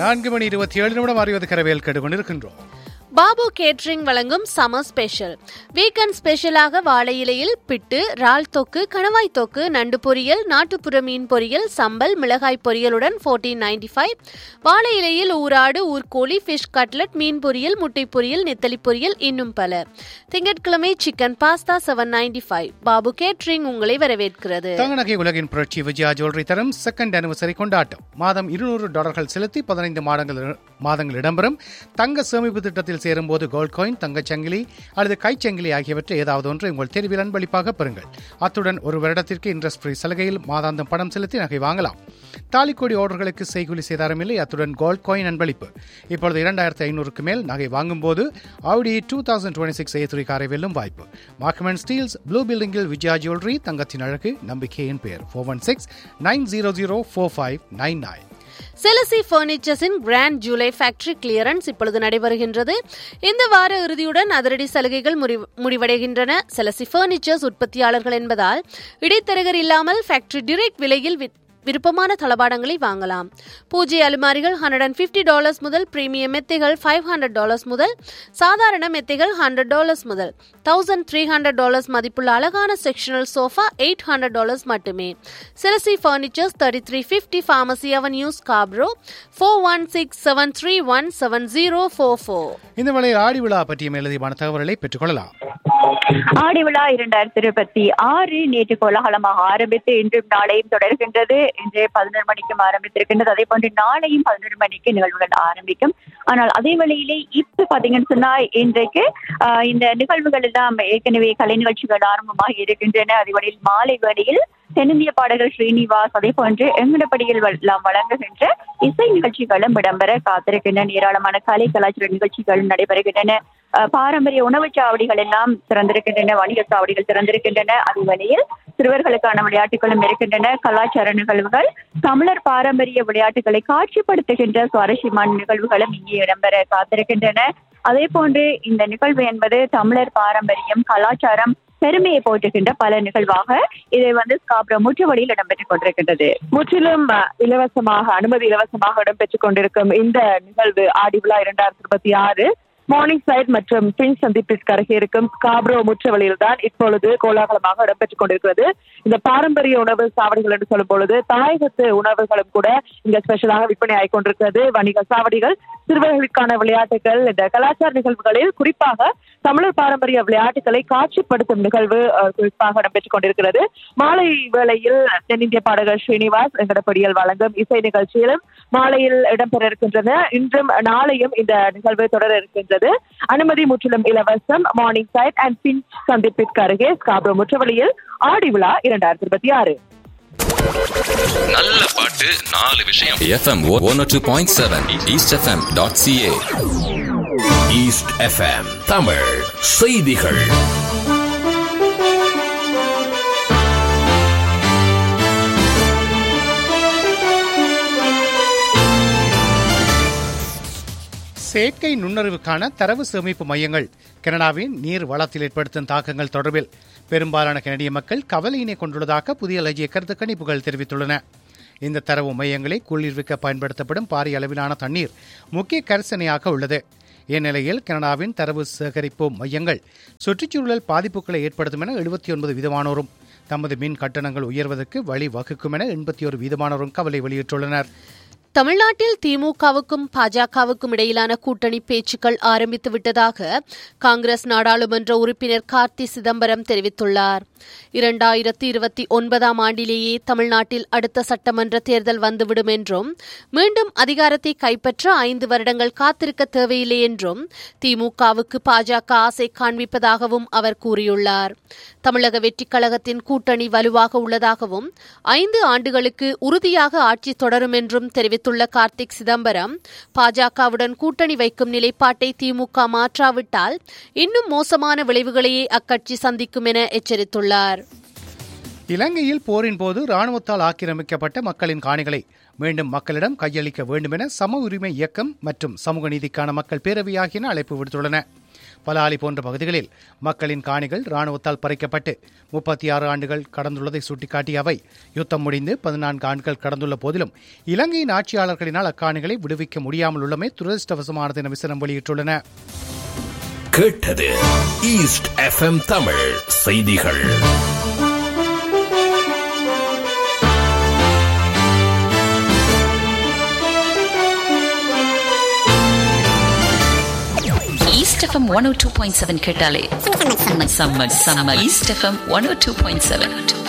நான்கு மணி இருபத்தி ஏழு நிமிடம் அறிவது கரவேல் கேட்டுக்கொண்டிருக்கின்றோம் பாபு கேட்ரிங் வழங்கும் சம்மர் ஸ்பெஷல் வீக்கெண்ட் ஸ்பெஷலாக வாழை இலையில் பிட்டு இறால் தொக்கு கணவாய் தொக்கு நண்டு பொரியல் நாட்டுப்புற மீன் பொரியல் சம்பல் மிளகாய் பொரியலுடன் ஃபோர்டீன் நைன்டி ஃபைவ் வாழை இலையில் ஊராடு ஊர்கோழி ஃபிஷ் கட்லட் மீன் பொரியல் முட்டை பொரியல் நெத்தலி பொரியல் இன்னும் பல திங்கட்கிழமை chicken pasta seven ninety five Babu catering உங்களை வரவேற்கிறது தங்க நகை உலகின் புரட்சி விஜயா ஜுவல்லரி தரும் செகண்ட் அனிவர்சரி கொண்டாட்டம் மாதம் இருநூறு டாலர்கள் செலுத்தி பதினைந்து மாதங்கள் மாதங்கள் இடம்பெறும் தங்க சேமிப்பு திட்டத்தில் சேரும்போது கோல்ட் காயின் தங்கச் சங்கிலி அல்லது கைச்சங்கிலி ஆகியவற்றை ஏதாவது ஒன்று உங்கள் தெரிவில் அன்பளிப்பாக பெறுங்கள் அத்துடன் ஒரு வருடத்திற்கு இன்ட்ரெஸ்ட் ஃப்ரீ சலுகையில் மாதாந்தம் பணம் செலுத்தி நகை வாங்கலாம் தாலிக்கோடி ஆர்டர்களுக்கு செய்கூலி சேதாரம் இல்லை அத்துடன் கோல்ட் காயின் அன்பளிப்பு இப்பொழுது இரண்டாயிரத்தி ஐநூறுக்கு மேல் நகை வாங்கும்போது Audi two thousand twenty six A காரை வெல்லும் வாய்ப்பு மார்க்மென் ஸ்டீல்ஸ் ப்ளூ பில்டிங்கில் விஜயா ஜுவல்லரி தங்கத்தின் அழகு நம்பிக்கையின் பெயர் four one six nine zero zero four five nine nine செலசி பர்னிச்சர்ஸின் கிராண்ட் ஜூலை ஃபேக்டரி கிளியரன்ஸ் இப்பொழுது நடைபெறுகின்றது இந்த வார இறுதியுடன் அதிரடி சலுகைகள் முறி- முடிவடைகின்றன செலசி பர்னிச்சர்ஸ் உற்பத்தியாளர்கள் என்பதால் இடைத்தரகர் இல்லாமல் ஃபேக்டரி டிரெக்ட் விலையில் விற்- விருப்பமான தளபாடங்களை வாங்கலாம் பூஜை அலுமாரிகள் ஹண்ட்ரட் அண்ட் ஃபிஃப்டி டாலர்ஸ் முதல் பிரீமியம் மெத்தைகள் ஃபைவ் ஹண்ட்ரட் டாலர்ஸ் முதல் சாதாரண மெத்தைகள் ஹண்ட்ரட் டாலர்ஸ் முதல் தௌசண்ட் த்ரீ ஹண்ட்ரட் டாலர்ஸ் மதிப்புள்ள அழகான sectional sofa eight hundred dollars மட்டுமே செலசி furnitures thirty three fifty pharmacy avenue Scarborough four one six seven three one seven zero four four இந்த வேளையில் ஆடி விழா பற்றிய மேலதிகமான தகவல்களை பெற்றுக்கொள்ளலாம் ஆடி விழா இரண்டாயிரத்தி இருபத்தி ஆறு நேற்று கோலாகலமாக ஆரம்பித்து இன்றும் நாளையும் தொடர்கின்றது இன்று பதினொரு மணிக்கும் ஆரம்பித்திருக்கின்றது அதே போன்று நாளையும் பதினொரு மணிக்கு நிகழ்வுகள் ஆரம்பிக்கும் ஆனால் அதே வேளையிலே இப்ப பாத்தீங்கன்னு சொன்னா இன்றைக்கு ஆஹ், இந்த நிகழ்வுகள் எல்லாம் ஏற்கனவே கலை நிகழ்ச்சிகள் ஆரம்பமாக இருக்கின்றன அதே வேளையில் மாலை வேளையில் தென்னிந்திய பாடகர் ஸ்ரீனிவாஸ் அதே போன்று எங்கடப்படியில் எல்லாம் வழங்குகின்ற இசை நிகழ்ச்சிகளும் இடம்பெற காத்திருக்கின்றன ஏராளமான கலை கலாச்சார நிகழ்ச்சிகள் நடைபெறுகின்றன அஹ், பாரம்பரிய உணவுச் சாவடிகள் எல்லாம் திறந்திருக்கின்றன வணிக சாவடிகள் திறந்திருக்கின்றன அதே வேளையில் சிறுவர்களுக்கான விளையாட்டுகளும் இருக்கின்றன கலாச்சார நிகழ்வுகள் தமிழர் பாரம்பரிய விளையாட்டுகளை காட்சிப்படுத்துகின்ற சுவாரஸ்யமான நிகழ்வுகளும் இங்கே இடம்பெற காத்திருக்கின்றன அதே போன்று இந்த நிகழ்வு என்பது தமிழர் பாரம்பரியம் கலாச்சாரம் பெருமையை போற்றுகின்ற பல நிகழ்வாக இதை வந்து ஸ்காப்ரோ முற்றுவழியில் இடம்பெற்றுக் கொண்டிருக்கின்றது முற்றிலும் அஹ், இலவசமாக அனுமதி இலவசமாக இடம்பெற்றுக் கொண்டிருக்கும் இந்த நிகழ்வு ஆடி விழா இரண்டாயிரத்தி இருபத்தி ஆறு மார்னிங் சைட் மற்றும் பின் சந்திப்பிற்கு அருகே இருக்கும் காப்ரோ முற்றவழியில் தான் இப்பொழுது கோலாகலமாக இடம்பெற்றுக் கொண்டிருக்கிறது இந்த பாரம்பரிய உணவு சாவடிகள் என்று சொல்லும் பொழுது தாயகத்து உணவுகளும் கூட இங்க ஸ்பெஷலாக விற்பனை ஆகிக் கொண்டிருக்கிறது வணிக சாவடிகள் சிறுவர்களுக்கான விளையாட்டுகள் இந்த கலாச்சார நிகழ்வுகளில் குறிப்பாக தமிழர் பாரம்பரிய விளையாட்டுகளை காட்சிப்படுத்தும் நிகழ்வு அஹ், குறிப்பாக இடம்பெற்றுக் கொண்டிருக்கிறது மாலை வேளையில் தென்னிந்திய பாடகர் ஸ்ரீனிவாஸ் வெங்கடப்படியல் வழங்கும் இசை நிகழ்ச்சியிலும் மாலையில் இடம்பெற இருக்கின்றன இன்றும் நாளையும் இந்த நிகழ்வு தொடர இருக்கின்றது அனுமதி முற்றிலும் இலவசம் மார்னிங் சைட் அண்ட் பின் சந்திப்பிற்கு அருகே ஸ்காப்ரோ முற்றவழியில் ஆடி விழா இரண்டாயிரத்தி இருபத்தி ஆறு நல்ல பாட்டு நாலு விஷயம் FM one two point seven east FM dot CA east FM Tamil செய்திகள் செயற்கை நுண்ணறிவுக்கான தரவு சேமிப்பு மையங்கள் கனடாவின் நீர் வளத்தில் ஏற்படுத்தும் தாக்கங்கள் தொடர்பில் பெரும்பாலான கனடிய மக்கள் கவலையினை கொண்டுள்ளதாக புதிய லஜ்ய கருத்து கணிப்புகள் தெரிவித்துள்ளன இந்த தரவு மையங்களை குளிர்விக்க பயன்படுத்தப்படும் பாரிய அளவிலான தண்ணீர் முக்கிய கரிசனையாக உள்ளது இந்நிலையில் கனடாவின் தரவு சேகரிப்பு மையங்கள் சுற்றுச்சூழல் பாதிப்புகளை ஏற்படுத்தும் என எழுபத்தி ஒன்பது வீதமானோரும் தமது மின் கட்டணங்கள் உயர்வதற்கு வழி வகுக்கும் என எண்பத்தி ஒரு வீதமானோரும் கவலை வெளியிட்டுள்ளனர் தமிழ்நாட்டில் திமுகவுக்கும் பாஜகவுக்கும் இடையிலான கூட்டணி பேச்சுக்கள் ஆரம்பித்து விட்டதாக காங்கிரஸ் நாடாளுமன்ற உறுப்பினர் கார்த்தி சிதம்பரம் தெரிவித்துள்ளார் இரண்டாயிரத்தி இருபத்தி ஒன்பதாம் ஆண்டிலேயே தமிழ்நாட்டில் அடுத்த சட்டமன்ற தேர்தல் வந்துவிடும் என்றும் மீண்டும் அதிகாரத்தை கைப்பற்ற ஐந்து வருடங்கள் காத்திருக்க தேவையில்லை என்றும் திமுகவுக்கு பாஜக ஆசை காண்பிப்பதாகவும் அவர் கூறியுள்ளார் தமிழக வெற்றிக் கழகத்தின் கூட்டணி வலுவாக உள்ளதாகவும் ஐந்து ஆண்டுகளுக்கு உறுதியாக ஆட்சி தொடரும் என்றும் தெரிவித்துள்ள கார்த்திக் சிதம்பரம் பாஜகவுடன் கூட்டணி வைக்கும் நிலைப்பாட்டை திமுக மாற்றாவிட்டால் இன்னும் மோசமான விளைவுகளையே அக்கட்சி சந்திக்கும் என எச்சரித்துள்ளார் இலங்கையில் போரின் போது ராணுவத்தால் ஆக்கிரமிக்கப்பட்ட மக்களின் காணிகளை மீண்டும் மக்களிடம் கையளிக்க வேண்டும் என சம உரிமை இயக்கம் மற்றும் சமூக நீதிக்கான மக்கள் பேரவை ஆகியன அழைப்பு விடுத்துள்ளன பலாலி போன்ற பகுதிகளில் மக்களின் காணிகள் ராணுவத்தால் பறிக்கப்பட்டு முப்பத்தி ஆறு ஆண்டுகள் கடந்துள்ளதை சுட்டிக்காட்டிய அவை யுத்தம் முடிந்து பதினான்கு ஆண்டுகள் கடந்துள்ள போதிலும் இலங்கையின் ஆட்சியாளர்களினால் அக்காணிகளை விடுவிக்க முடியாமல் உள்ளமை துரதிருஷ்டவசமானது என விசனம் வெளியிட்டுள்ளன கேட்டது ஈஸ்ட் எஃப்எம் தமிழ் செய்திகள் East FM 102.7 கேட்டாலே செம்ம செம்ம செம்ம east FM one O two point seven